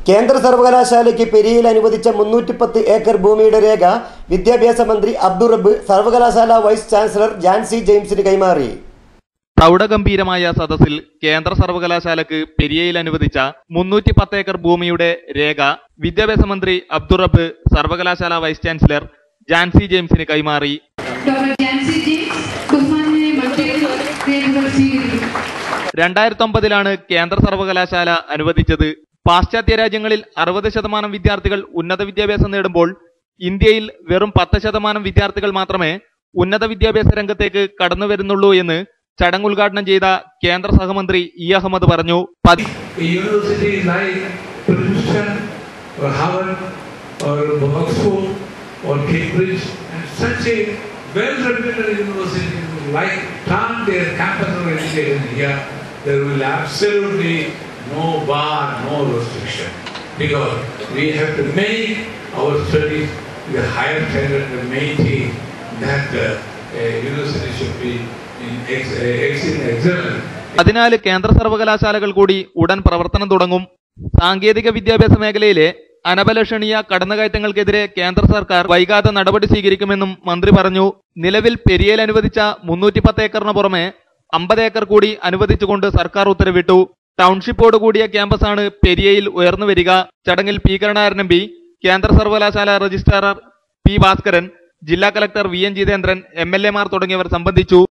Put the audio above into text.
കേന്ദ്ര സർവകലാശാലയ്ക്ക് പെരിയയിൽ അനുവദിച്ച മുന്നൂറ്റിപ്പത്ത് ഏക്കർ ഭൂമിയുടെ രേഖ വിദ്യാഭ്യാസ മന്ത്രി അബ്ദുറബ് സർവകലാശാല വൈസ് ചാൻസലർ ജാൻസി ജെയിംസിന് കൈമാറി പ്രൗഢഗംഭീരമായ സദസ്സിൽ കേന്ദ്ര സർവകലാശാലക്ക് പെരിയയിൽ അനുവദിച്ച മുന്നൂറ്റി പത്ത് ഏക്കർ ഭൂമിയുടെ രേഖ വിദ്യാഭ്യാസ മന്ത്രി അബ്ദുറബ് സർവകലാശാല വൈസ് ചാൻസലർ ജാൻസി ജെയിംസിന് കൈമാറി ഡോക്ടർ ജാൻസി ജെയിംസ് ബഹുമാന്യനെ മറ്റൊരു രേഖകൾ സ്വീകരിക്കും രണ്ടായിരത്തി ഒമ്പതിലാണ് കേന്ദ്ര സർവകലാശാല അനുവദിച്ചത് പാശ്ചാത്യ രാജ്യങ്ങളിൽ അറുപത് ശതമാനം വിദ്യാർത്ഥികൾ ഉന്നത വിദ്യാഭ്യാസം നേടുമ്പോൾ ഇന്ത്യയിൽ വെറും പത്ത് ശതമാനം വിദ്യാർത്ഥികൾ മാത്രമേ ഉന്നത വിദ്യാഭ്യാസ രംഗത്തേക്ക് കടന്നു വരുന്നുള്ളൂ എന്ന് ചടങ്ങ് ഉദ്ഘാടനം ചെയ്ത കേന്ദ്ര സഹമന്ത്രി ഇ അഹമ്മദ് പറഞ്ഞു പതി- a university like Princeton or Harvard or Oxford or Cambridge and such a well-reputed university like turn their campus of education here, there will absolutely no bar, no restriction. Because we have to make our studies the higher standard and maintain that uh, a university should be in ex- uh, excellent excellent പതിനാല് കേന്ദ്ര സർവകലാശാലകൾ കൂടി ഉടൻ പ്രവർത്തനം തുടങ്ങും സാങ്കേതിക വിദ്യാഭ്യാസ മേഖലയിലെ അനപലഷണീയ കടന്നുകയറ്റങ്ങൾക്കെതിരെ കേന്ദ്ര സർക്കാർ വൈകാതെ നടപടി സ്വീകരിക്കുമെന്നും മന്ത്രി പറഞ്ഞു നിലവിൽ പെരിയയിൽ അനുവദിച്ച മുന്നൂറ്റി പത്ത് ഏക്കറിന് പുറമെ അമ്പത് ഏക്കർ കൂടി അനുവദിച്ചുകൊണ്ട് സർക്കാർ ഉത്തരവിട്ടു ടൗൺഷിപ്പോട് കൂടിയ ക്യാമ്പസാണ് പെരിയയിൽ ഉയർന്നു വരിക ചടങ്ങിൽ പി കരുണാകരൻ എം പി കേന്ദ്ര സർവകലാശാല രജിസ്ട്രാർ പി ഭാസ്കരൻ ജില്ലാ collector V N Jithendran M L എമാർ തുടങ്ങിയവർ സംബന്ധിച്ചു